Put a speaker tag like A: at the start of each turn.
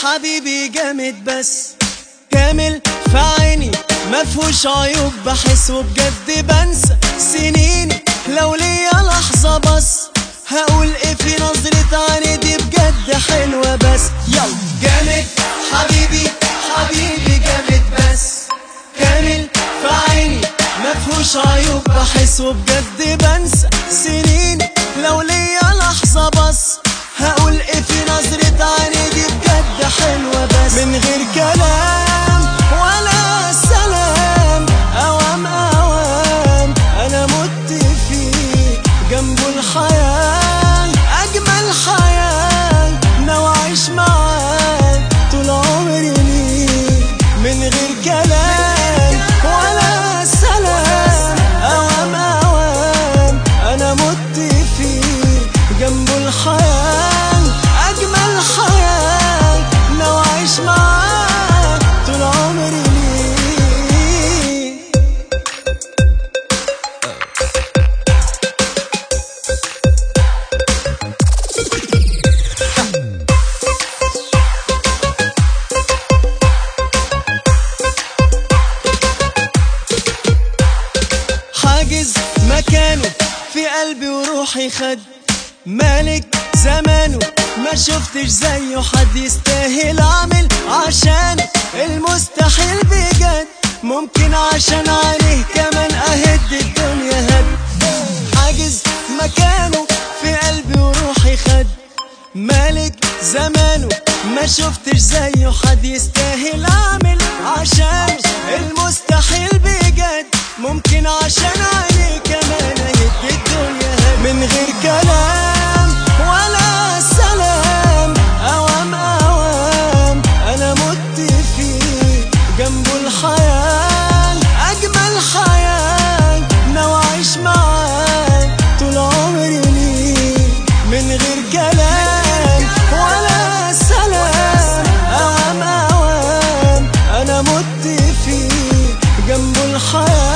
A: حبيبي جامد بس كامل في عيني مفهوش عيوب بحس وبجد بنسى سنيني لو ليا لحظة بس هقول ايه في نظرة عيني دي بجد حلوة بس يلا جامد حبيبي حبيبي جامد بس كامل في عيني مفهوش عيوب بحس وبجد بنسى سنيني لو ليا لحظة بس هقول ايه في نظرة عيني دي بجد حلوة بس من غير كلام ولا سلام اوام اوام انا مت فيك جنبه الحياة اجمل حياة ناوي اعيش معاك طول عمري ليك من غير كلام ولا سلام اوام اوام انا مت فيك جنبه الحياة اجمل حياة ناوي اعيش معاك طول عمري ليك حاجز مكانه في قلبي وروحي خد مالك زمانه ما شفتش زيه حد يستاهل اعمل عشان المستحيل بجد ممكن عشان عليه كمان اهد الدنيا هد حاجز مكانه في قلبي وروحي خد مالك زمانه ما شفتش زيه حد يستاهل اعمل عشان المستحيل بجد ممكن عشان عليه كمان اهد الدنيا هد من غير كلام ولا سلام اوام اوام انا مت فيك جنبه الحياة اجمل حياة ناوي اعيش معاك طول عمري ليك من غير كلام ولا سلام اوام اوام انا مت فيك جنبه الحياة